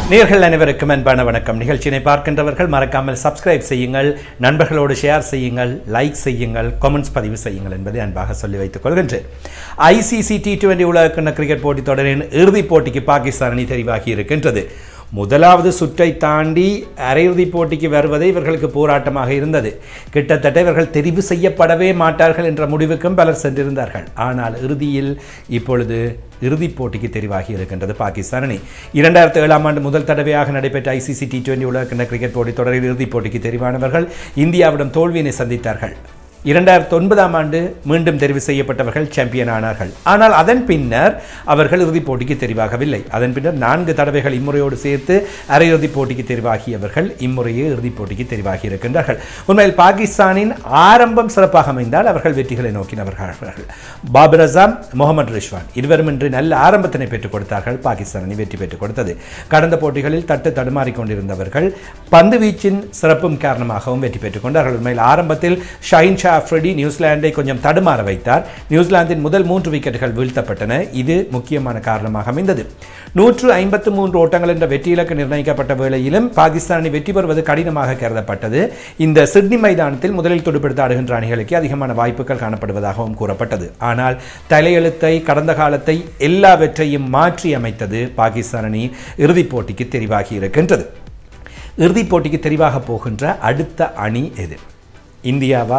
நேர்கள் அனைவருக்கும் அன்பான வணக்கம் நிகழ்ச்சியினை பார்க்கின்றவர்கள் மறக்காமல் சப்ஸ்கிரைப் செய்யுங்கள் நண்பர்களோடு ஷேர் செய்யுங்கள் லைக் செய்யுங்கள் கமெண்ட்ஸ் பதிவு செய்யுங்கள் என்பதை அன்பாக சொல்லி வைத்துக் கொள்கின்றேன் ஐசிசி டி டுவெண்டி உலகக்கிண்ண கிரிக்கெட் போட்டித் தொடரின் இறுதிப் போட்டிக்கு பாகிஸ்தான் அணி தெரிவாகி இருக்கின்றது முதலாவது சுற்றை தாண்டி அரையிறுதிப் போட்டிக்கு வருவதே இவர்களுக்கு போராட்டமாக இருந்தது கிட்டத்தட்ட இவர்கள் தெரிவு செய்யப்படவே மாட்டார்கள் என்ற முடிவுக்கும் பலர் சென்றிருந்தார்கள் ஆனால் இறுதியில் இப்பொழுது இறுதிப் போட்டிக்கு தெரிவாகி இருக்கின்றது பாகிஸ்தான் அணி இரண்டாயிரத்தி ஏழாம் ஆண்டு முதல் தடவையாக நடைபெற்ற ஐசிசி டி டுவெண்டி உலகக்கிண்ண கிரிக்கெட் போட்டித் தொடரில் இறுதிப் போட்டிக்கு தெரிவானவர்கள் இந்தியாவிடம் தோல்வியினை சந்தித்தார்கள் இரண்டாயிரத்தி ஒன்பதாம் ஆண்டு மீண்டும் தெரிவு செய்யப்பட்டவர்கள் சாம்பியன் ஆனார்கள் ஆனால் அதன் பின்னர் அவர்கள் இறுதிப் போட்டிக்கு தெரிவாகவில்லை அதன் பின்னர் நான்கு தடவைகள் இம்முறையோடு சேர்த்து அரையிறுதிப் போட்டிக்கு தெரிவாகியவர்கள் இம்முறையே இறுதிப் போட்டிக்கு தெரிவாகி இருக்கின்றார்கள் உண்மையில் பாகிஸ்தானின் ஆரம்பம் சிறப்பாக அமைந்தால் அவர்கள் வெற்றிகளை நோக்கினவர்கள் பாபர் அசாம் முகமது ரிஷ்வான் இருவரும் இன்று நல்ல ஆரம்பத்தினை பெற்றுக் கொடுத்தார்கள் பாகிஸ்தான் அணி வெற்றி பெற்றுக் கொடுத்தது கடந்த போட்டிகளில் தட்டு தடுமாறிக் கொண்டிருந்தவர்கள் பந்து வீச்சின் சிறப்பும் காரணமாகவும் வெற்றி பெற்றுக் கொண்டார்கள் உண்மையில் ஆரம்பத்தில் ஷைன் ஷா அஃப்ரிடி நியூசிலாந்தை கொஞ்சம் தடுமாற வைத்தார் நியூசிலாந்தின் முதல் மூன்று விக்கெட்டுகள் வீழ்த்தப்பட்டன இது முக்கியமான காரணமாக அமைந்தது நூற்று ஐம்பத்து மூன்று ஓட்டங்கள் என்ற வெற்றி இலக்கு நிர்ணயிக்கப்பட்ட வேளையிலும் பாகிஸ்தான் அணி வெற்றி பெறுவது கடினமாக கருதப்பட்டது இந்த சிட்னி மைதானத்தில் முதலில் துடுப்படுத்த ஆடுகின்ற அணிகளுக்கு அதிகமான வாய்ப்புகள் காணப்படுவதாகவும் கூறப்பட்டது ஆனால் தலையெழுத்தை கடந்த காலத்தை எல்லாவற்றையும் மாற்றி அமைத்தது பாகிஸ்தான் அணி இறுதிப் போட்டிக்கு தெரிவாகி இருக்கின்றது இறுதிப் போட்டிக்கு தெரிவாக போகின்ற அடுத்த அணி எது இந்தியாவா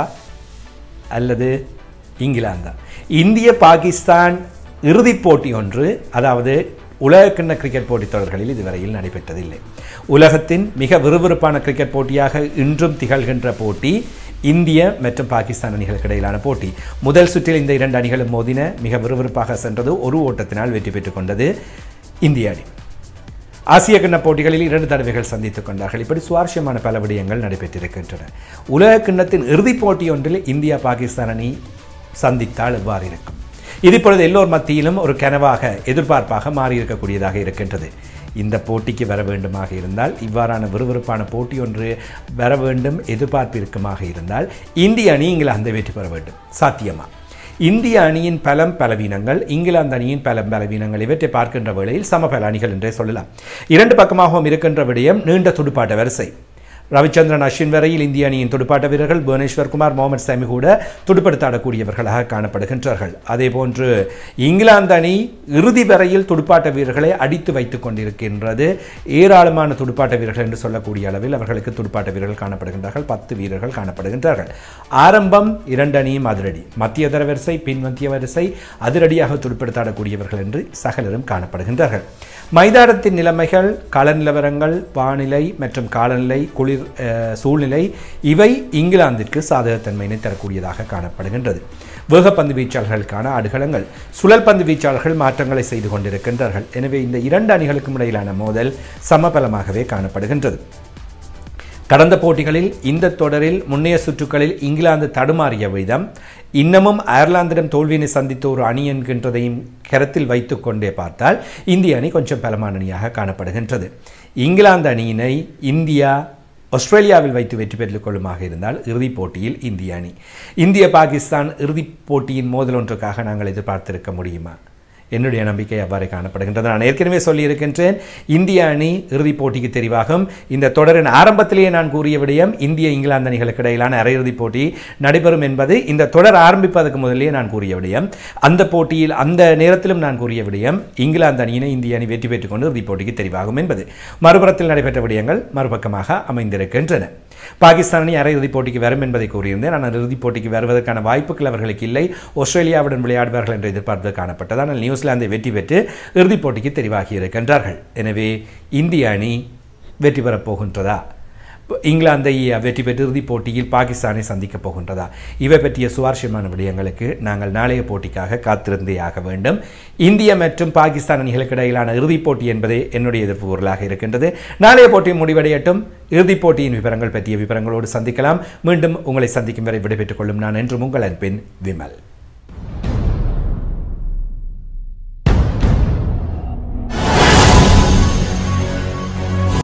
அல்லது இங்கிலாந்தா இந்திய பாகிஸ்தான் இறுதிப் போட்டி ஒன்று அதாவது உலகக்கிண்ண கிரிக்கெட் போட்டித் தொடர்களில் இதுவரையில் நடைபெற்றதில்லை உலகத்தின் மிக விறுவிறுப்பான கிரிக்கெட் போட்டியாக இன்றும் திகழ்கின்ற போட்டி இந்திய மற்றும் பாகிஸ்தான் அணிகளுக்கு இடையிலான போட்டி முதல் சுற்றில் இந்த இரண்டு அணிகளும் மோதின மிக விறுவிறுப்பாக சென்றது ஒரு ஓட்டத்தினால் வெற்றி பெற்றுக் கொண்டது இந்திய அணி ஆசிய கிண்ண போட்டிகளில் இரண்டு தடவைகள் சந்தித்துக் கொண்டார்கள் இப்படி சுவாரஸ்யமான பல விடயங்கள் நடைபெற்றிருக்கின்றன உலக கிண்ணத்தின் இறுதிப் போட்டி ஒன்றில் இந்தியா பாகிஸ்தான் அணி சந்தித்தால் எவ்வாறு இருக்கும் இது இப்பொழுது எல்லோர் மத்தியிலும் ஒரு கனவாக எதிர்பார்ப்பாக மாறியிருக்கக்கூடியதாக இருக்கின்றது இந்த போட்டிக்கு வர வேண்டுமாக இருந்தால் இவ்வாறான விறுவிறுப்பான போட்டி ஒன்று வர வேண்டும் எதிர்பார்ப்பு இருக்குமாக இருந்தால் இந்திய அணி இங்கிலாந்தை வெற்றி பெற வேண்டும் சாத்தியமா இந்திய அணியின் பலம் பலவீனங்கள் இங்கிலாந்து அணியின் பலம் பலவீனங்கள் இவற்றை பார்க்கின்ற வேளையில் சமபல அணிகள் என்றே சொல்லலாம் இரண்டு பக்கமாகவும் இருக்கின்ற விடயம் நீண்ட துடுப்பாட்ட வரிசை ரவிச்சந்திரன் அஸ்வின் வரையில் இந்திய அணியின் துடுப்பாட்ட வீரர்கள் புவனேஸ்வர் குமார் முகமது சாமி கூட துடுப்படுத்தாடக்கூடியவர்களாக காணப்படுகின்றார்கள் அதே போன்று இங்கிலாந்து அணி இறுதி வரையில் துடுப்பாட்ட வீரர்களை அடித்து வைத்துக் கொண்டிருக்கின்றது ஏராளமான துடுப்பாட்ட வீரர்கள் என்று சொல்லக்கூடிய அளவில் அவர்களுக்கு துடுப்பாட்ட வீரர்கள் காணப்படுகின்றார்கள் பத்து வீரர்கள் காணப்படுகின்றார்கள் ஆரம்பம் இரண்டு அணியும் அதிரடி மத்திய தர வரிசை பின் மத்திய வரிசை அதிரடியாக துடுப்படுத்தாடக்கூடியவர்கள் என்று சகலரும் காணப்படுகின்றார்கள் மைதானத்தின் நிலைமைகள் கள நிலவரங்கள் வானிலை மற்றும் காலநிலை குளிர் சூழ்நிலை இவை இங்கிலாந்திற்கு சாதகத்தன்மையினை தரக்கூடியதாக காணப்படுகின்றது வேகப்பந்து வீச்சாளர்களுக்கான ஆடுகளங்கள் சுழல் பந்து வீச்சாளர்கள் மாற்றங்களை செய்து கொண்டிருக்கின்றார்கள் எனவே இந்த இரண்டு அணிகளுக்கும் இடையிலான மோதல் சமபலமாகவே காணப்படுகின்றது கடந்த போட்டிகளில் இந்த தொடரில் முன்னைய சுற்றுகளில் இங்கிலாந்து தடுமாறிய விதம் இன்னமும் அயர்லாந்திடம் தோல்வியினை சந்தித்த ஒரு அணி என்கின்றதையும் கருத்தில் வைத்துக்கொண்டே பார்த்தால் இந்திய அணி கொஞ்சம் பலமான அணியாக காணப்படுகின்றது இங்கிலாந்து அணியினை இந்தியா ஆஸ்திரேலியாவில் வைத்து வெற்றி பெற்றுக் கொள்ளுமாக இருந்தால் இறுதிப் போட்டியில் இந்திய அணி இந்திய பாகிஸ்தான் இறுதிப் போட்டியின் மோதல் ஒன்றுக்காக நாங்கள் எதிர்பார்த்திருக்க முடியுமா என்னுடைய நம்பிக்கை அவ்வாறு காணப்படுகின்றது நான் ஏற்கனவே சொல்லியிருக்கின்றேன் இந்திய அணி இறுதிப் போட்டிக்கு தெரிவாகும் இந்த தொடரின் ஆரம்பத்திலேயே நான் கூறிய விடயம் இந்திய இங்கிலாந்து அணிகளுக்கு இடையிலான அரையிறுதிப் போட்டி நடைபெறும் என்பது இந்த தொடர் ஆரம்பிப்பதற்கு முதலே நான் கூறிய விடயம் அந்த போட்டியில் அந்த நேரத்திலும் நான் கூறிய விடயம் இங்கிலாந்து அணியினை இந்திய அணி வெற்றி பெற்றுக் கொண்டு இறுதிப் போட்டிக்கு தெரிவாகும் என்பது மறுபுறத்தில் நடைபெற்ற விடயங்கள் மறுபக்கமாக அமைந்திருக்கின்றன பாகிஸ்தான் அணி அரையிறுதிப் போட்டிக்கு வரும் என்பதை கூறியிருந்தேன் ஆனால் இறுதிப் போட்டிக்கு வருவதற்கான வாய்ப்புகள் அவர்களுக்கு இல்லை ஆஸ்திரேலியாவுடன் விளையாடுவார்கள் என்ற எதிர்பார்ப்பு காணப்பட்டது ஆனால் நியூசிலாந்தை வெற்றி பெற்று இறுதிப் போட்டிக்கு தெரிவாகி இருக்கின்றார்கள் எனவே இந்திய அணி வெற்றி பெறப் போகின்றதா இங்கிலாந்தை வெற்றி பெற்று இறுதிப் போட்டியில் பாகிஸ்தானை சந்திக்கப் போகின்றதா இவை பற்றிய சுவாரஸ்யமான விடயங்களுக்கு நாங்கள் நாளைய போட்டிக்காக காத்திருந்தே ஆக வேண்டும் இந்திய மற்றும் பாகிஸ்தான் அணிகளுக்கு இடையிலான இறுதிப் போட்டி என்பதே என்னுடைய எதிர்ப்பு பொருளாக இருக்கின்றது நாளைய போட்டி முடிவடையட்டும் இறுதிப் போட்டியின் விவரங்கள் பற்றிய விவரங்களோடு சந்திக்கலாம் மீண்டும் உங்களை சந்திக்கும் வரை விடைபெற்றுக் கொள்ளும் நான் என்றும் உங்கள் அன்பின் விமல்